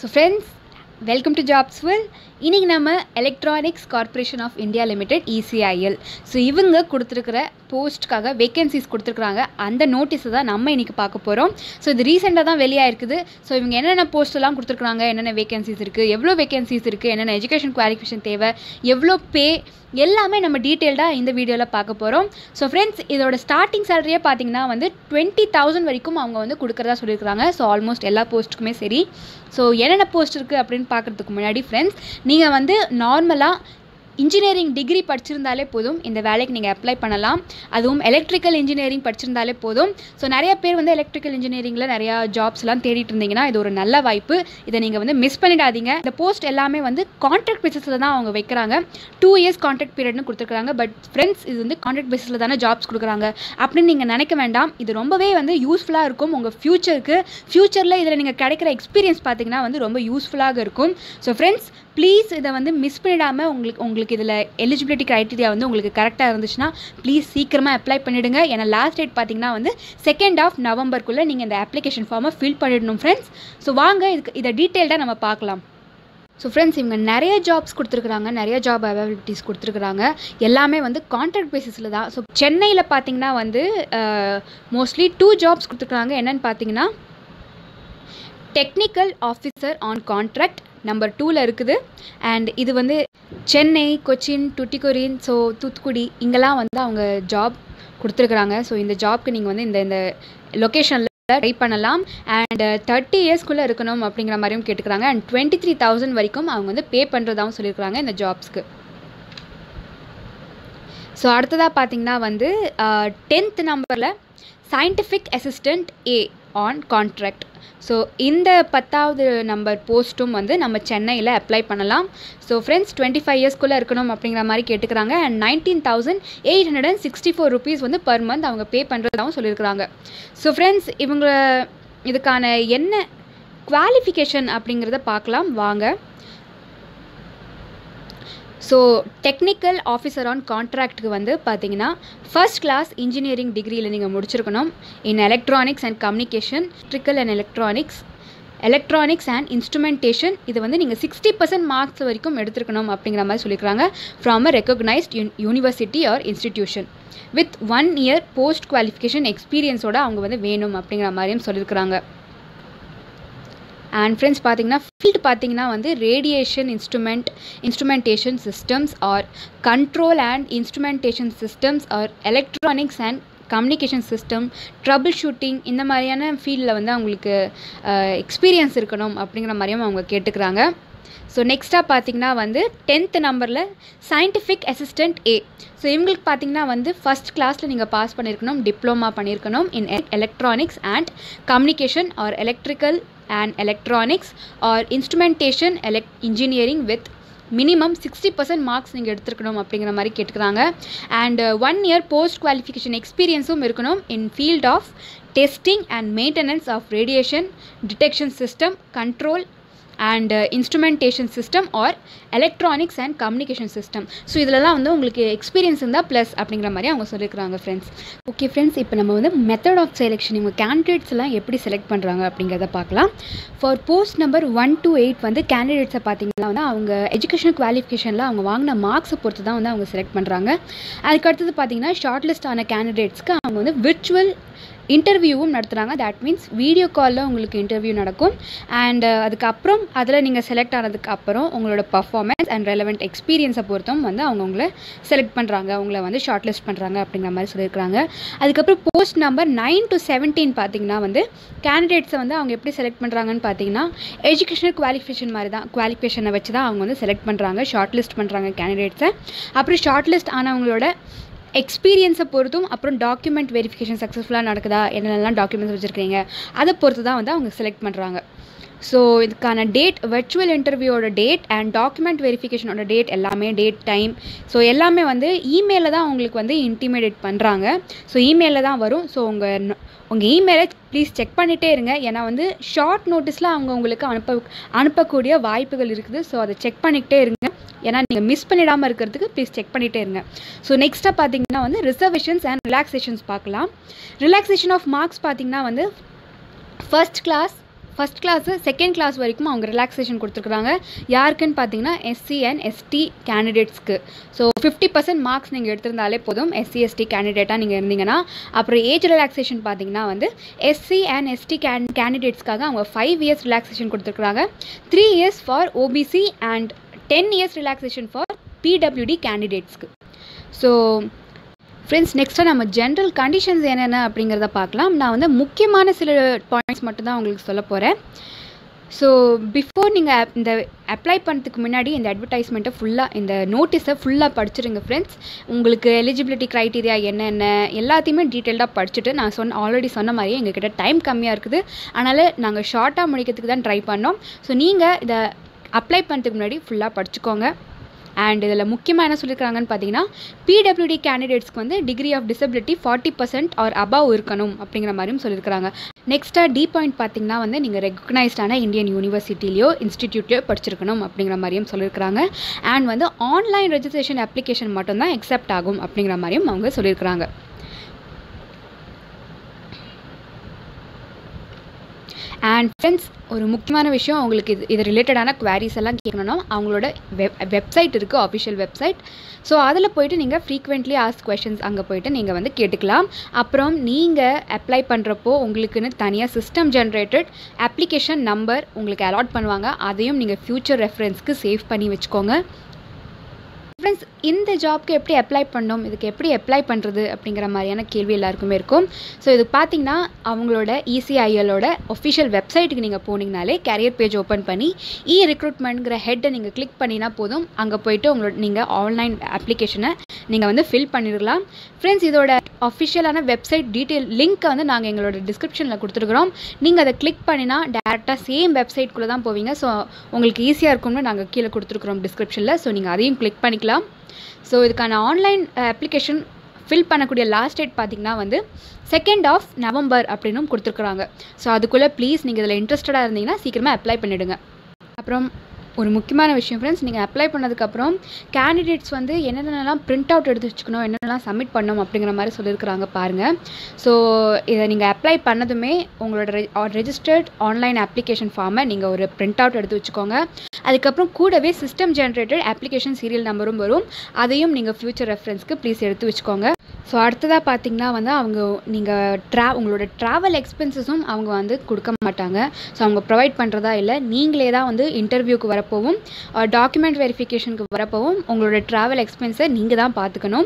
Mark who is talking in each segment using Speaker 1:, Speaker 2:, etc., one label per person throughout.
Speaker 1: so friends welcome to Jobswell இன்றைக்கி நம்ம electronics corporation of India limited ECIL so இவங்க கொடுத்துருக்கிற போஸ்ட்டுக்காக வேகன்சிஸ் கொடுத்துருக்குறாங்க அந்த நோட்டீஸை தான் நம்ம இன்றைக்கி பார்க்க போகிறோம் ஸோ இது ரீசெண்டாக தான் வெளியாயிருக்குது ஸோ இவங்க என்னென்ன போஸ்ட் எல்லாம் கொடுத்துருக்குறாங்க என்னென்ன வேகன்சிஸ் இருக்குது எவ்வளோ வேகன்சிஸ் இருக்குது என்னென்ன எஜுகேஷன் குவாலிஃபிகேஷன் தேவை எவ்வளோ பே எல்லாமே நம்ம டீட்டெயில்டாக இந்த வீடியோவில் பார்க்க போகிறோம் ஸோ ஃப்ரெண்ட்ஸ் இதோட ஸ்டார்டிங் சேலரியே பார்த்தீங்கன்னா வந்து டுவெண்ட்டி தௌசண்ட் வரைக்கும் அவங்க வந்து கொடுக்குறதா சொல்லியிருக்காங்க ஸோ ஆல்மோஸ்ட் எல்லா போஸ்ட்டுக்குமே சரி ஸோ என்னென்ன போஸ்ட் இருக்குது அப்படின்னு பார்க்குறதுக்கு முன்னாடி ஃப்ரெண்ட்ஸ் நீங்கள் வந்து நார்மலாக இன்ஜினியரிங் டிகிரி படிச்சிருந்தாலே போதும் இந்த வேலைக்கு நீங்கள் அப்ளை பண்ணலாம் அதுவும் எலக்ட்ரிக்கல் இன்ஜினியரிங் படிச்சிருந்தாலே போதும் ஸோ நிறைய பேர் வந்து எலக்ட்ரிக்கல் இன்ஜினியரிங்கில் நிறையா ஜாப்ஸ்லாம் தேடிட்டு இருந்தீங்கன்னா இது ஒரு நல்ல வாய்ப்பு இதை நீங்கள் வந்து மிஸ் பண்ணிடாதீங்க இந்த போஸ்ட் எல்லாமே வந்து கான்ட்ராக்ட் பேசிஸில் தான் அவங்க வைக்கிறாங்க டூ இயர்ஸ் கான்ட்ராக்ட் பீரியட்னு கொடுத்துருக்காங்க பட் ஃப்ரெண்ட்ஸ் இது வந்து கான்ட்ராக்ட் பேசிஸில் தானே ஜாப்ஸ் கொடுக்குறாங்க அப்படின்னு நீங்கள் நினைக்க வேண்டாம் இது ரொம்பவே வந்து யூஸ்ஃபுல்லாக இருக்கும் உங்கள் ஃப்யூச்சருக்கு ஃப்யூச்சரில் இதில் நீங்கள் கிடைக்கிற எக்ஸ்பீரியன்ஸ் பார்த்தீங்கன்னா வந்து ரொம்ப யூஸ்ஃபுல்லாக இருக்கும் ஸோ ஃப்ரெண்ட்ஸ் ப்ளீஸ் இதை வந்து மிஸ் பண்ணிடாமல் உங்களுக்கு உங்களுக்கு இதில் எலிஜிபிலிட்டி க்ரைட்டீரியா வந்து உங்களுக்கு கரெக்டாக இருந்துச்சுன்னா ப்ளீஸ் சீக்கிரமாக அப்ளை பண்ணிவிடுங்க ஏன்னா லாஸ்ட் டேட் பார்த்தீங்கன்னா வந்து செகண்ட் ஆஃப் நவம்பருக்குள்ளே நீங்கள் இந்த அப்ளிகேஷன் ஃபார்மை ஃபில் பண்ணிடணும் ஃப்ரெண்ட்ஸ் ஸோ வாங்க இதுக்கு இதை டீட்டெயில்டாக நம்ம பார்க்கலாம் ஸோ ஃப்ரெண்ட்ஸ் இவங்க நிறைய ஜாப்ஸ் கொடுத்துருக்குறாங்க நிறைய ஜாப் அவைலபிலிட்டிஸ் கொடுத்துருக்குறாங்க எல்லாமே வந்து கான்ட்ராக்ட் பேசிஸில் தான் ஸோ சென்னையில் பார்த்தீங்கன்னா வந்து மோஸ்ட்லி டூ ஜாப்ஸ் கொடுத்துருக்குறாங்க என்னென்னு பார்த்தீங்கன்னா technical officer on contract number டூவில் இருக்குது அண்ட் இது வந்து சென்னை கொச்சின் டுட்டிகொரின் ஸோ தூத்துக்குடி இங்கெல்லாம் வந்து அவங்க ஜாப் கொடுத்துருக்குறாங்க ஸோ இந்த ஜாப்க்கு நீங்கள் வந்து இந்த இந்த லொக்கேஷனில் ட்ரை பண்ணலாம் அண்ட் தேர்ட்டி இயர்ஸ்க்குள்ளே இருக்கணும் அப்படிங்கிற மாதிரியும் கேட்டுக்கிறாங்க அண்ட் டுவெண்ட்டி த்ரீ தௌசண்ட் வரைக்கும் அவங்க வந்து பே பண்ணுறதாகவும் சொல்லியிருக்கிறாங்க இந்த ஜாப்ஸ்க்கு ஸோ அடுத்ததாக பார்த்தீங்கன்னா வந்து டென்த் நம்பரில் scientific assistant A on contract so இந்த பத்தாவது நம்பர் போஸ்ட்டும் வந்து நம்ம சென்னையில் அப்ளை பண்ணலாம் ஸோ ஃப்ரெண்ட்ஸ் டுவெண்ட்டி ஃபைவ் இயர்ஸ்க்குள்ளே இருக்கணும் அப்படிங்கிற மாதிரி கேட்டுக்கிறாங்க and nineteen thousand eight hundred and sixty four rupees வந்து பர் மந்த் அவங்க பே பண்ணுறதாகவும் சொல்லியிருக்கிறாங்க ஸோ ஃப்ரெண்ட்ஸ் இவங்க இதுக்கான என்ன குவாலிஃபிகேஷன் அப்படிங்கிறத பார்க்கலாம் வாங்க ஸோ டெக்னிக்கல் ஆஃபீஸர் ஆன் கான்ட்ராக்ட்டுக்கு வந்து பார்த்தீங்கன்னா ஃபர்ஸ்ட் கிளாஸ் இன்ஜினியரிங் டிகிரியில் நீங்கள் முடிச்சிருக்கணும் in electronics and communication electrical and electronics electronics and instrumentation இது வந்து நீங்கள் சிக்ஸ்டி பர்சன்ட் மார்க்ஸ் வரைக்கும் எடுத்துருக்கணும் அப்படிங்கிற மாதிரி சொல்லியிருக்காங்க from a recognised university or institution with one year post qualification எக்ஸ்பீரியன்ஸோட அவங்க வந்து வேணும் அப்படிங்கிற மாதிரியும் சொல்லியிருக்கிறாங்க அண்ட் ஃப்ரெண்ட்ஸ் பார்த்தீங்கன்னா ஃபீல்டு பார்த்தீங்கன்னா வந்து radiation instrument instrumentation systems or control and instrumentation systems or electronics and communication system trouble shooting இந்த மாதிரியான ஃபீல்டில் வந்து அவங்களுக்கு எக்ஸ்பீரியன்ஸ் இருக்கணும் அப்படிங்கிற மாதிரியும் அவங்க கேட்டுக்கிறாங்க ஸோ நெக்ஸ்ட்டாக பார்த்தீங்கன்னா வந்து டென்த் நம்பரில் சயின்டிஃபிக் அசிஸ்டண்ட் ஏ ஸோ இவங்களுக்கு பார்த்தீங்கன்னா வந்து ஃபஸ்ட் கிளாஸில் நீங்கள் பாஸ் பண்ணியிருக்கணும் டிப்ளமா பண்ணியிருக்கணும் in electronics and communication or electrical and electronics or instrumentation elec engineering with minimum sixty percent marks நீங்கள் எடுத்துருக்கணும் அப்படிங்கிற மாதிரி கேட்டுக்கிறாங்க and one year post qualification எக்ஸ்பீரியன்ஸும் இருக்கணும் in field of testing and maintenance of radiation detection system control and instrumentation system or electronics and communication system so இதிலலாம் வந்து உங்களுக்கு எக்ஸ்பீரியன்ஸ் இருந்தால் ப்ளஸ் அப்படிங்கிற மாதிரி அவங்க சொல்லியிருக்கிறாங்க ஃப்ரெண்ட்ஸ் ஓகே ஃப்ரெண்ட்ஸ் இப்போ நம்ம வந்து மெத்தட் ஆஃப் செலெக்ஷன் இவங்க கேண்டிடேட்ஸ் எல்லாம் எப்படி செலக்ட் பண்ணுறாங்க அப்படிங்கிறத பார்க்கலாம் for post number one to eight வந்து கேண்டிடேட்ஸை பார்த்தீங்கன்னா வந்து அவங்க எஜுகேஷன் குவாலிஃபிகேஷனில் அவங்க வாங்கின மார்க்ஸை பொறுத்து தான் வந்து அவங்க செலக்ட் பண்ணுறாங்க அதுக்கடுத்தது பார்த்தீங்கன்னா ஷார்ட் லிஸ்ட் ஆன கேண்டிடேட்ஸ்க்கு அவங்க வந்து விர்ச்சுவல் இன்டர்வியூவும் நடத்துகிறாங்க தட் மீன்ஸ் வீடியோ காலில் உங்களுக்கு இன்டர்வியூ நடக்கும் அண்ட் அதுக்கப்புறம் அதில் நீங்கள் செலக்ட் ஆனதுக்கு அப்புறம் உங்களோட பர்ஃபார்மன்ஸ் அண்ட் ரெலவெண்ட் எக்ஸ்பீரியன்ஸை பொறுத்தும் வந்து அவங்க உங்களை செலக்ட் பண்ணுறாங்க அவங்கள வந்து ஷார்ட் லிஸ்ட் பண்ணுறாங்க அப்படிங்கிற மாதிரி சொல்லியிருக்காங்க அதுக்கப்புறம் post number nine to seventeen பார்த்தீங்கன்னா வந்து கேண்டிடேட்ஸை வந்து அவங்க எப்படி செலக்ட் பண்ணுறாங்கன்னு பார்த்தீங்கன்னா எஜுகேஷனல் குவாலிஃபிகேஷன் மாதிரி தான் குவாலிஃபிகேஷனை வச்சு தான் அவங்க வந்து செலக்ட் பண்ணுறாங்க ஷார்ட் லிஸ்ட் பண்ணுறாங்க கேண்டிடேட்ஸை அப்புறம் ஷார்ட் லிஸ்ட் ஆனவங்களோட எக்ஸ்பீரியன்ஸை பொறுத்தும் அப்புறம் டாக்குமெண்ட் வெரிஃபிகேஷன் சக்ஸஸ்ஃபுல்லாக நடக்குதா என்னென்னலாம் டாக்குமெண்ட்ஸ் வச்சுருக்கீங்க அதை பொறுத்து தான் வந்து அவங்க செலக்ட் பண்ணுறாங்க ஸோ இதுக்கான டேட் வர்ச்சுவல் இன்டர்வியூவோட டேட் அண்ட் டாக்குமெண்ட் வெரிஃபிகேஷனோட டேட் எல்லாமே டேட் டைம் ஸோ எல்லாமே வந்து இமெயிலில் தான் உங்களுக்கு வந்து இன்டிமேட் பண்ணுறாங்க ஸோ இமெயிலில் தான் வரும் ஸோ உங்கள் உங்கள் இமெயிலை ப்ளீஸ் செக் பண்ணிகிட்டே இருங்க ஏன்னா வந்து ஷார்ட் நோட்டீஸில் அவங்க உங்களுக்கு அனுப்ப அனுப்பக்கூடிய வாய்ப்புகள் இருக்குது ஸோ அதை செக் பண்ணிக்கிட்டே இருங்க ஏன்னா நீங்கள் மிஸ் பண்ணிடாமல் இருக்கிறதுக்கு ப்ளீஸ் செக் பண்ணிகிட்டே இருங்க ஸோ நெக்ஸ்ட்டாக பார்த்தீங்கன்னா வந்து ரிசர்வேஷன்ஸ் அண்ட் ரிலாக்ஸேஷன்ஸ் பார்க்கலாம் ரிலாக்ஸேஷன் ஆஃப் மார்க்ஸ் பார்த்தீங்கன்னா வந்து first class first class second class வரைக்கும் அவங்க ரிலாக்ஸேஷன் கொடுத்துருக்குறாங்க யாருக்குன்னு பார்த்தீங்கன்னா எஸ்சி அண்ட் எஸ்டி கேண்டிடேட்ஸ்க்கு ஸோ ஃபிஃப்டி பர்சன்ட் மார்க்ஸ் நீங்கள் எடுத்திருந்தாலே போதும் எஸ்சி எஸ்டி கேண்டிடேட்டாக நீங்கள் இருந்தீங்கன்னா அப்புறம் ஏஜ் ரிலாக்ஸேஷன் பார்த்தீங்கன்னா வந்து எஸ்சி அண்ட் எஸ்டி கேன் கேண்டிடேட்ஸ்க்காக அவங்க ஃபைவ் இயர்ஸ் ரிலாக்ஸேஷன் கொடுத்துருக்குறாங்க three years for OBC and ten years relaxation for PWD கேண்டிடேட்ஸ்க்கு ஸோ ஃப்ரெண்ட்ஸ் நெக்ஸ்ட்டாக நம்ம ஜென்ரல் கண்டிஷன்ஸ் என்னென்ன அப்படிங்கிறத பார்க்கலாம் நான் வந்து முக்கியமான சில பாயிண்ட்ஸ் மட்டும்தான் உங்களுக்கு சொல்ல போகிறேன் ஸோ பிஃபோர் நீங்கள் இந்த அப்ளை பண்ணுறதுக்கு முன்னாடி இந்த அட்வர்டைஸ்மெண்ட்டை ஃபுல்லாக இந்த நோட்டீஸை ஃபுல்லாக படிச்சிருங்க ஃப்ரெண்ட்ஸ் உங்களுக்கு எலிஜிபிலிட்டி க்ரைட்டீரியா என்னென்ன எல்லாத்தையுமே டீட்டெயில்டாக படிச்சுட்டு நான் சொன்ன ஆல்ரெடி சொன்ன மாதிரியே எங்ககிட்ட டைம் கம்மியாக இருக்குது அதனால் நாங்கள் ஷார்ட்டாக முடிக்கிறதுக்கு தான் ட்ரை பண்ணோம் ஸோ நீங்கள் இதை அப்ளை பண்ணுறதுக்கு முன்னாடி ஃபுல்லாக படிச்சுக்கோங்க அண்ட் இதில் முக்கியமாக என்ன சொல்லியிருக்காங்கன்னு பார்த்தீங்கன்னா பிடபிள்யூடி கேண்டிடேட்ஸ்க்கு வந்து degree of disability forty percent or above இருக்கணும் அப்படிங்கிற மாதிரியும் சொல்லியிருக்காங்க நெக்ஸ்ட்டாக டி பாயிண்ட் பார்த்தீங்கன்னா வந்து நீங்கள் ரெகக்னைஸ்டான இந்தியன் யூனிவர்சிட்டிலையோ இன்ஸ்டிடியூட்லையோ படிச்சிருக்கணும் அப்படிங்கிற மாதிரியும் சொல்லியிருக்காங்க அண்ட் வந்து ஆன்லைன் ரெஜிஸ்ட்ரேஷன் அப்ளிகேஷன் மட்டும்தான் எக்ஸெப்ட் ஆகும் அப்படிங்கிற மாதிரியும் அவங்க சொல்லியிருக்காங்க அண்ட் ஃப்ரெண்ட்ஸ் ஒரு முக்கியமான விஷயம் அவங்களுக்கு இது இது ரிலேட்டடான குவாரிஸ் எல்லாம் கேட்கணும்னா அவங்களோட வெப் வெப்சைட் இருக்குது அஃபிஷியல் வெப்சைட் ஸோ அதில் போயிட்டு நீங்கள் ஃப்ரீக்வெண்ட்லி ஆஸ்க் கொஷின்ஸ் அங்கே போயிட்டு நீங்கள் வந்து கேட்டுக்கலாம் அப்புறம் நீங்கள் அப்ளை பண்ணுறப்போ உங்களுக்குன்னு தனியாக சிஸ்டம் ஜென்ரேட்டட் அப்ளிகேஷன் நம்பர் உங்களுக்கு அலாட் பண்ணுவாங்க அதையும் நீங்கள் ஃப்யூச்சர் ரெஃபரன்ஸ்க்கு சேவ் பண்ணி வச்சுக்கோங்க ஃப்ரெண்ட்ஸ் இந்த ஜாப்க்கு எப்படி அப்ளை பண்ணோம் இதுக்கு எப்படி அப்ளை பண்ணுறது அப்படிங்கிற மாதிரியான கேள்வி எல்லாருக்குமே இருக்கும் ஸோ இது பார்த்தீங்கன்னா அவங்களோட இசிஐஎலோட ஒஃபிஷியல் வெப்சைட்டுக்கு நீங்கள் போனீங்கனாலே கேரியர் பேஜ் ஓப்பன் பண்ணி இ ரெக்ரூட்மெண்ட்ங்கிற ஹெட்டை நீங்கள் கிளிக் பண்ணினா போதும் அங்கே போயிட்டு உங்களோட நீங்கள் ஆன்லைன் அப்ளிகேஷனை நீங்கள் வந்து ஃபில் பண்ணிடலாம் ஃப்ரெண்ட்ஸ் இதோட அஃபிஷியலான வெப்சைட் டீட்டெயில் லிங்க்கை வந்து நாங்கள் எங்களோட டிஸ்கிரிப்ஷனில் கொடுத்துருக்குறோம் நீங்கள் அதை கிளிக் பண்ணினா டேரெக்டாக சேம் வெப்சைட்குள்ளே தான் போவீங்க ஸோ உங்களுக்கு ஈஸியாக இருக்கும்னு நாங்கள் கீழே கொடுத்துருக்குறோம் டிஸ்கிரிப்ஷனில் ஸோ நீங்கள் அதையும் கிளிக் பண்ணிக்கலாம் ஸோ இதுக்கான ஆன்லைன் அப்ளிகேஷன் ஃபில் பண்ணக்கூடிய லாஸ்ட் டேட் பார்த்திங்கன்னா வந்து செகண்ட் ஆஃப் நவம்பர் அப்படின்னும் கொடுத்துருக்குறாங்க ஸோ அதுக்குள்ளே ப்ளீஸ் நீங்கள் இதில் இன்ட்ரெஸ்டடாக இருந்தீங்கன்னா சீக்கிரமாக அப்ளை பண்ணிவிடுங்க அப்புறம் ஒரு முக்கியமான விஷயம் ஃப்ரெண்ட்ஸ் நீங்கள் அப்ளை பண்ணதுக்கப்புறம் கேண்டிடேட்ஸ் வந்து என்னென்னலாம் பிரிண்ட் அவுட் எடுத்து வச்சுக்கணும் என்னென்னலாம் சப்மிட் பண்ணணும் அப்படிங்கிற மாதிரி சொல்லியிருக்கிறாங்க பாருங்கள் ஸோ இதை நீங்கள் அப்ளை பண்ணதுமே உங்களோட ரெஜிஸ்டர்ட் ஆன்லைன் அப்ளிகேஷன் ஃபார்மை நீங்கள் ஒரு பிரிண்ட் அவுட் எடுத்து வச்சுக்கோங்க அதுக்கப்புறம் கூடவே சிஸ்டம் ஜென்ரேட்டட் அப்ளிகேஷன் சீரியல் நம்பரும் வரும் அதையும் நீங்கள் ஃப்யூச்சர் ரெஃபரன்ஸ்க்கு ப்ளீஸ் எடுத்து வச்சுக்கோங்க ஸோ அடுத்ததாக பார்த்தீங்கன்னா வந்து அவங்க நீங்கள் ட்ரா உங்களோட ட்ராவல் எக்ஸ்பென்சஸும் அவங்க வந்து கொடுக்க மாட்டாங்க ஸோ அவங்க ப்ரொவைட் பண்ணுறதா இல்லை நீங்களே தான் வந்து இன்டர்வியூக்கு வரப்போவும் டாக்குமெண்ட் வெரிஃபிகேஷனுக்கு வரப்போவும் உங்களோட ட்ராவல் எக்ஸ்பென்ஸை நீங்கள் தான் பார்த்துக்கணும்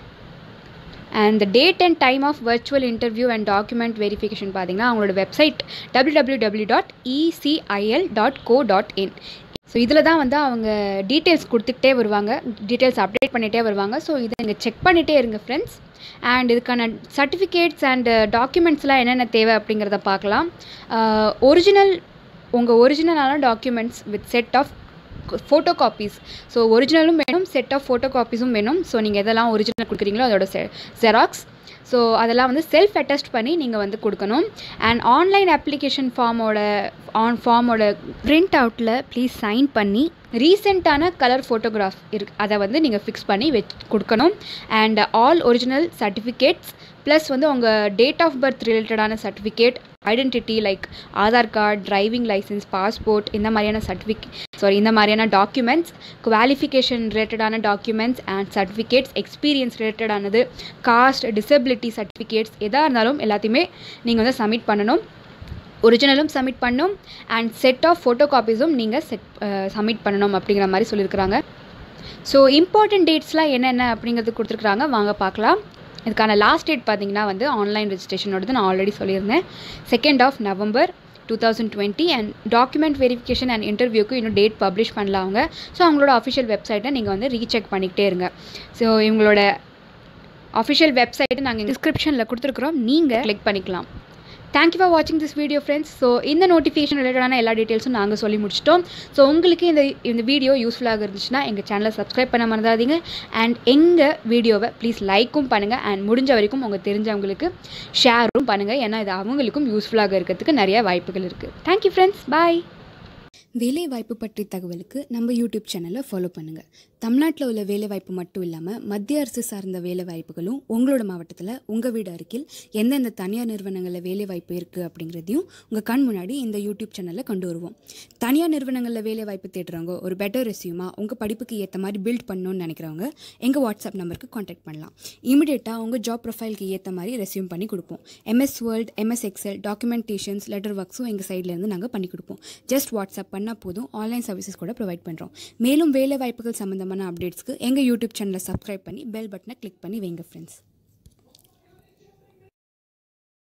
Speaker 1: and the date and time of virtual interview and document verification பார்த்தீங்கன்னா அவங்களோட website W W W dot ECIL dot co dot in so இதில் தான் வந்து அவங்க டீட்டெயில்ஸ் கொடுத்துக்கிட்டே வருவாங்க டீட்டெயில்ஸ் அப்டேட் பண்ணிகிட்டே வருவாங்க ஸோ இதை நீங்கள் செக் பண்ணிகிட்டே இருங்க ஃப்ரெண்ட்ஸ் அண்ட் இதுக்கான சர்டிஃபிகேட்ஸ் அண்ட் டாக்குமெண்ட்ஸ்லாம் என்னென்ன தேவை அப்படிங்கிறத பார்க்கலாம் ஒரிஜினல் உங்கள் ஒரிஜினலான documents with set of photo copies so ஒரிஜினலும் வேணும் செட் ஆஃப் ஃபோட்டோ காப்பீஸும் வேணும் ஸோ நீங்கள் எதெல்லாம் ஒரிஜினல் கொடுக்குறீங்களோ அதோட செ ஜெராக்ஸ் ஸோ அதெல்லாம் வந்து செல்ஃப் அட்டஸ்ட் பண்ணி நீங்கள் வந்து கொடுக்கணும் அண்ட் ஆன்லைன் அப்ளிகேஷன் ஃபார்மோட ஆன் ஃபார்மோட பிரிண்ட் அவுட்டில் ப்ளீஸ் சைன் பண்ணி ரீசெண்டான கலர் ஃபோட்டோகிராஃப் இருக்கு அதை வந்து நீங்கள் ஃபிக்ஸ் பண்ணி வச் கொடுக்கணும் and all original certificates plus வந்து உங்கள் டேட் ஆஃப் பர்த் ரிலேட்டடான certificate identity like Aadhaar card driving licence passport இந்த மாதிரியான சர்டிஃபிகேட் சாரி இந்த மாதிரியான டாக்குமெண்ட்ஸ் குவாலிஃபிகேஷன் ரிலேட்டடான டாக்குமெண்ட்ஸ் அண்ட் சர்டிஃபிகேட்ஸ் எக்ஸ்பீரியன்ஸ் ரிலேட்டடானது காஸ்ட் டிசபிலிட்டி சர்டிஃபிகேட்ஸ் எதாக இருந்தாலும் எல்லாத்தையுமே நீங்கள் வந்து சப்மிட் பண்ணணும் ஒரிஜினலும் சப்மிட் பண்ணணும் அண்ட் செட் ஆஃப் ஃபோட்டோ காப்பீஸும் நீங்கள் செட் சப்மிட் பண்ணணும் அப்படிங்கிற மாதிரி சொல்லியிருக்கிறாங்க ஸோ இம்பார்ட்டன்ட் டேட்ஸ்லாம் என்னென்ன அப்படிங்கிறது கொடுத்துருக்குறாங்க வாங்க பார்க்கலாம் இதுக்கான லாஸ்ட் டேட் பார்த்தீங்கன்னா வந்து ஆன்லைன் ரெஜிஸ்ட்ரேஷனோடது நான் ஆல்ரெடி சொல்லியிருந்தேன் second of November two thousand twenty and document verification and இன்டர்வியூக்கு இன்னும் டேட் பப்ளிஷ் பண்ணல அவங்க ஸோ அவங்களோட அஃபிஷியல் வெப்சைட்டை நீங்கள் வந்து ரீசெக் பண்ணிக்கிட்டே இருங்க ஸோ இவங்களோட அஃபிஷியல் வெப்சைட்டை நாங்கள் டிஸ்கிரிப்ஷனில் கொடுத்துருக்குறோம் நீங்கள் கிளிக் பண்ணிக்கலாம் தேங்க்யூ ஃபார் வாட்சிங் திஸ் வீடியோ ஃப்ரெண்ட்ஸ் ஸோ இந்த நோட்டிஃபிகேஷன் ரிலேட்டடான எல்லா டீட்டெயில்ஸும் நாங்கள் சொல்லி முடிச்சிட்டோம் ஸோ உங்களுக்கு இந்த இந்த வீடியோ யூஸ்ஃபுல்லாக இருந்துச்சுன்னா எங்கள் சேனலை சப்ஸ்கிரைப் பண்ண மறந்தாதீங்க அண்ட் எங்கள் வீடியோவை ப்ளீஸ் லைக்கும் பண்ணுங்கள் அண்ட் முடிஞ்ச வரைக்கும் உங்கள் தெரிஞ்சவங்களுக்கு ஷேரும் பண்ணுங்கள் ஏன்னா இது அவங்களுக்கும் யூஸ்ஃபுல்லாக இருக்கிறதுக்கு நிறைய வாய்ப்புகள் இருக்குது தேங்க்யூ ஃப்ரெண்ட்ஸ் பாய்
Speaker 2: வேலை வாய்ப்பு பற்றி தகவலுக்கு நம்ம யூடியூப் சேனலை ஃபாலோ பண்ணுங்கள் தமிழ்நாட்டில் உள்ள வேலைவாய்ப்பு மட்டும் இல்லாமல் மத்திய அரசு சார்ந்த வேலைவாய்ப்புகளும் உங்களோட மாவட்டத்தில் உங்கள் வீடு அருகில் எந்தெந்த தனியார் நிறுவனங்களில் வேலைவாய்ப்பு இருக்குது அப்படிங்கிறதையும் உங்கள் கண் முன்னாடி இந்த யூடியூப் சேனலில் கொண்டு வருவோம் தனியார் நிறுவனங்களில் வேலைவாய்ப்பு தேடுறவங்க ஒரு பெட்டர் ரெசியூமாக உங்கள் படிப்புக்கு ஏற்ற மாதிரி பில்ட் பண்ணணும்னு நினைக்கிறவங்க எங்கள் வாட்ஸ்அப் நம்பருக்கு காண்டாக்ட் பண்ணலாம் இமிடியேட்டாக உங்கள் ஜாப் ப்ரொஃபைலுக்கு ஏற்ற மாதிரி ரெசியூம் பண்ணி கொடுப்போம் MS Word MS Excel documentations letter ஒர்க்ஸும் எங்கள் சைட்லேருந்து நாங்கள் பண்ணி கொடுப்போம் ஜஸ்ட் வாட்ஸ்அப் பண்ணால் போதும் ஆன்லைன் சர்வீசஸ் கூட ப்ரொவைட் பண்ணுறோம் மேலும் வேலை வாய்ப்புகள் சம்மந்தமான அப்டேட்ஸ்க்கு எங்கள் யூடியூப் சேனலை சப்ஸ்கிரைப் பண்ணி பெல் பட்டனை கிளிக் பண்ணி வைங்க ஃப்ரெண்ட்ஸ்